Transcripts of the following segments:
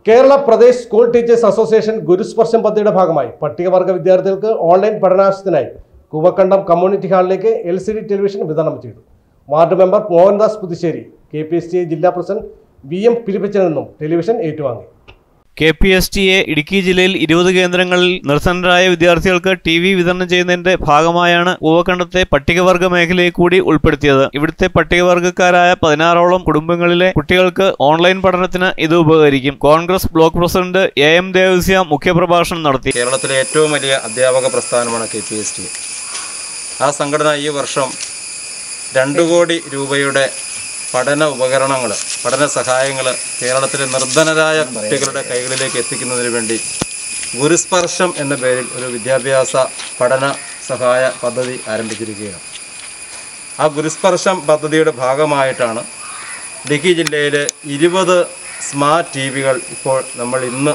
Kerala Pradesh school teachers association Gurusparsham പദ്ധതിയുടെ ഭാഗമായി പട്ടികവർഗ വിദ്യാർത്ഥികൾക്ക് ഓൺലൈൻ പഠനാവശ്യത്തിനായി കൂവക്കണ്ടം കമ്മ്യൂണിറ്റി ഹാളിലേക്ക് എൽ സി ഡി ടെലിവിഷൻ വിതരണം ചെയ്തു ward member Mohandas Puthussery K P S T ജില്ലാ പ്രസിഡന്റ് വി എം പിലിപ്പിച്ചനിൽ നിന്നും ടെലിവിഷൻ ഏറ്റുവാങ്ങി K P S T A Idukki ജില്ലയിൽ ഇരുപത് കേന്ദ്രങ്ങളിൽ നിർധനരായ വിദ്യാർത്ഥികൾക്ക് ടി വി വിതരണം ചെയ്യുന്നതിന്റെ ഭാഗമായാണ് പൂവക്കണ്ടത്തെ പട്ടികവർഗ മേഖലയെ കൂടി ഉൾപ്പെടുത്തിയത് ഇവിടുത്തെ പട്ടികവർഗക്കാരായ പതിനാറോളം കുടുംബങ്ങളിലെ കുട്ടികൾക്ക് ഓൺലൈൻ പഠനത്തിന് ഇത് ഉപകരിക്കും Congress block president A M Devasya മുഖ്യപ്രഭാഷണം നടത്തി കേരളത്തിലെ ഏറ്റവും വലിയ അധ്യാപക പ്രസ്ഥാനമാണ് കെ പി എസ് ടി ആ സംഘടന ഈ വർഷം രണ്ട് കോടി രൂപയുടെ പഠന ഉപകരണങ്ങൾ പഠന സഹായങ്ങൾ കേരളത്തിലെ നിർധനരായ കുട്ടികളുടെ കൈകളിലേക്ക് എത്തിക്കുന്നതിന് വേണ്ടി ഗുരുസ്പർശം എന്ന പേരിൽ ഒരു വിദ്യാഭ്യാസ പഠന സഹായ പദ്ധതി ആരംഭിച്ചിരിക്കുകയാണ് ആ ഗുരുസ്പർശം പദ്ധതിയുടെ ഭാഗമായിട്ടാണ് ഇടുക്കി ജില്ലയിലെ ഇരുപത് സ്മാർട്ട് ടി വികൾ ഇപ്പോൾ നമ്മൾ ഇന്ന്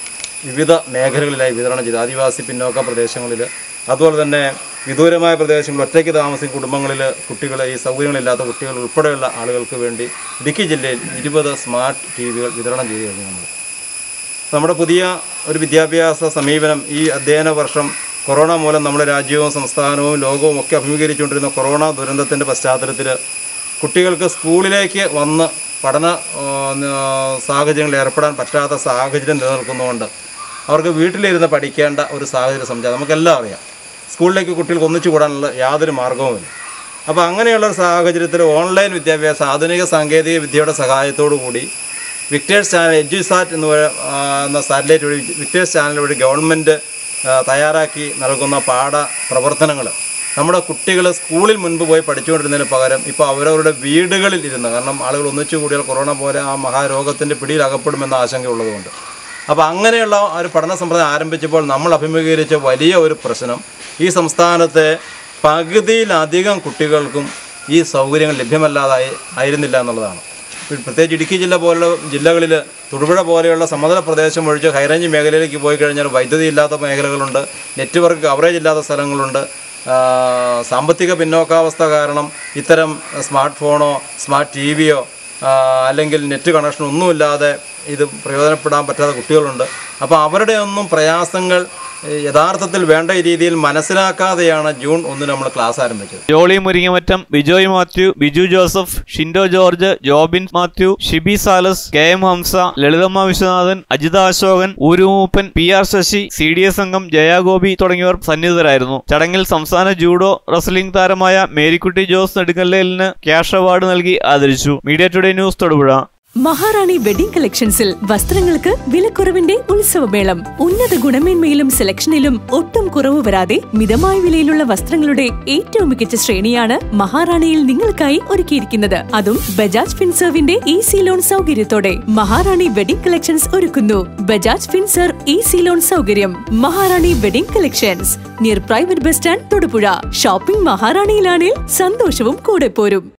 വിവിധ മേഖലകളിലായി വിതരണം ചെയ്തു ആദിവാസി പിന്നോക്ക പ്രദേശങ്ങളിൽ അതുപോലെ തന്നെ വിദൂരമായ പ്രദേശങ്ങളിൽ ഒറ്റയ്ക്ക് താമസിക്കുന്ന കുടുംബങ്ങളിൽ കുട്ടികൾ ഈ സൗകര്യങ്ങളില്ലാത്ത കുട്ടികൾ ഉൾപ്പെടെയുള്ള ആളുകൾക്ക് വേണ്ടി ഇടുക്കി ജില്ലയിൽ ഇരുപത് സ്മാർട്ട് ടി വികൾ വിതരണം ചെയ്തു കഴിഞ്ഞു നമ്മൾ നമ്മുടെ പുതിയ ഒരു വിദ്യാഭ്യാസ സമീപനം ഈ അധ്യയന വർഷം കൊറോണ മൂലം നമ്മുടെ രാജ്യവും സംസ്ഥാനവും ലോകവും ഒക്കെ അഭിമുഖീകരിച്ചുകൊണ്ടിരുന്ന കൊറോണ ദുരന്തത്തിൻ്റെ പശ്ചാത്തലത്തിൽ കുട്ടികൾക്ക് സ്കൂളിലേക്ക് വന്ന് പഠന ആ, ന- സാഹചര്യങ്ങളിൽ ഏർപ്പെടാൻ പറ്റാത്ത സാഹചര്യം നിലനിൽക്കുന്നതുകൊണ്ട് അവർക്ക് വീട്ടിലിരുന്ന് പഠിക്കേണ്ട ഒരു സാഹചര്യം സംജാതം നമുക്കെല്ലാം അറിയാം സ്കൂളിലേക്ക് കുട്ടികൾക്ക് ഒന്നിച്ചു കൂടാനുള്ള യാതൊരു മാർഗവുമില്ല അപ്പോൾ അങ്ങനെയുള്ള ഒരു സാഹചര്യത്തിൽ ഓൺലൈൻ വിദ്യാഭ്യാസം ആധുനിക സാങ്കേതിക വിദ്യയുടെ സഹായത്തോടു കൂടി വിക്ടേഴ്സ് ചാനൽ എഡ്യൂസാറ്റ് എന്ന് പറ- ആ, എന്ന സാറ്റലൈറ്റ് വഴി വിക്ടേഴ്സ് ചാനൽ വഴി ഗവൺമെൻറ് ആ, തയ്യാറാക്കി നൽകുന്ന പാഠ പ്രവർത്തനങ്ങൾ നമ്മുടെ കുട്ടികൾ സ്കൂളിൽ മുൻപ് പോയി പഠിച്ചുകൊണ്ടിരുന്നതിന് പകരം ഇപ്പോൾ അവരവരുടെ വീടുകളിൽ ഇരുന്ന് കാരണം ആളുകൾ ഒന്നിച്ചു കൂടിയാൽ കൊറോണ പോലെ ആ മഹാരോഗത്തിൻ്റെ പിടിയിൽ അകപ്പെടുമെന്ന ആശങ്കയുള്ളതുകൊണ്ട് അപ്പോൾ അങ്ങനെയുള്ള ഒരു പഠന സമ്പ്രദായം ആരംഭിച്ചപ്പോൾ നമ്മൾ അഭിമുഖീകരിച്ച വലിയ ഒരു പ്രശ്നം ഈ സംസ്ഥാനത്തെ പകുതിയിലധികം കുട്ടികൾക്കും ഈ സൗകര്യങ്ങൾ ലഭ്യമല്ലാതായി ആയിരുന്നില്ല എന്നുള്ളതാണ് പ്രത്യേകിച്ച് ഇടുക്കി ജില്ല പോലുള്ള ജില്ലകളിൽ തൊടുപുഴ പോലെയുള്ള സമതല പ്രദേശം ഒഴിച്ച് ഹൈറേഞ്ച് മേഖലയിലേക്ക് പോയി കഴിഞ്ഞാൽ വൈദ്യുതി ഇല്ലാത്ത മേഖലകളുണ്ട് നെറ്റ്വർക്ക് കവറേജ് ഇല്ലാത്ത സ്ഥലങ്ങളുണ്ട് ആ, സാമ്പത്തിക പിന്നോക്കാവസ്ഥ കാരണം ഇത്തരം സ്മാർട്ട് ഫോണോ സ്മാർട്ട് ടി വിയോ അല്ലെങ്കിൽ നെറ്റ് കണക്ഷൻ ഒന്നുമില്ലാതെ ഇത് പ്രയോജനപ്പെടാൻ പറ്റാത്ത കുട്ടികളുണ്ട് അപ്പോൾ അവരുടെ ഒന്നും പ്രയാസങ്ങൾ ഏ, യഥാർത്ഥത്തിൽ വേണ്ട രീതിയിൽ മനസ്സിലാക്കാതെയാണ് ജൂൺ ഒന്നിന് നമ്മൾ ക്ലാസ് ആരംഭിച്ചത് ജോളി മുരിങ്ങമറ്റം ബിജോയ് മാത്യു ബിജു ജോസഫ് ഷിൻഡോ ജോർജ് ജോബിൻ മാത്യു ഷിബി സാലസ് കെ എം ഹംസ ലളിതമ്മ വിശ്വനാഥൻ അജിത അശോകൻ ഊരുമൂപ്പൻ P R Sasi C D S അംഗം ജയാഗോപി തുടങ്ങിയവർ സന്നിഹിതരായിരുന്നു ചടങ്ങിൽ സംസ്ഥാന ജൂഡോ റെസ്ലിംഗ് താരമായ മേരിക്കുട്ടി ജോസ് നെടുങ്കല്ലേലിന് ക്യാഷ് അവാർഡ് നൽകി ആദരിച്ചു media today news Thodupuzha Maharani wedding കളക്ഷൻസിൽ വസ്ത്രങ്ങൾക്ക് വിലക്കുറവിന്റെ ഉത്സവമേളം ഉന്നത ഗുണമേന്മയിലും സെലക്ഷനിലും ഒട്ടും കുറവ് വരാതെ മിതമായ വിലയിലുള്ള വസ്ത്രങ്ങളുടെ ഏറ്റവും മികച്ച ശ്രേണിയാണ് മഹാറാണിയിൽ നിങ്ങൾക്കായി ഒരുക്കിയിരിക്കുന്നത് അതും ബജാജ് ഫിൻസർവിന്റെ ഈസി ലോൺ സൗകര്യത്തോടെ മഹാറാണി വെഡിംഗ് കളക്ഷൻസ് ഒരുക്കുന്നു ബജാജ് ഫിൻസർ ഈസി ലോൺ സൗകര്യം Maharani wedding collections near private bus stand Thodupuzha shopping മഹാറാണിയിലാണെങ്കിൽ സന്തോഷവും കൂടെ പോരും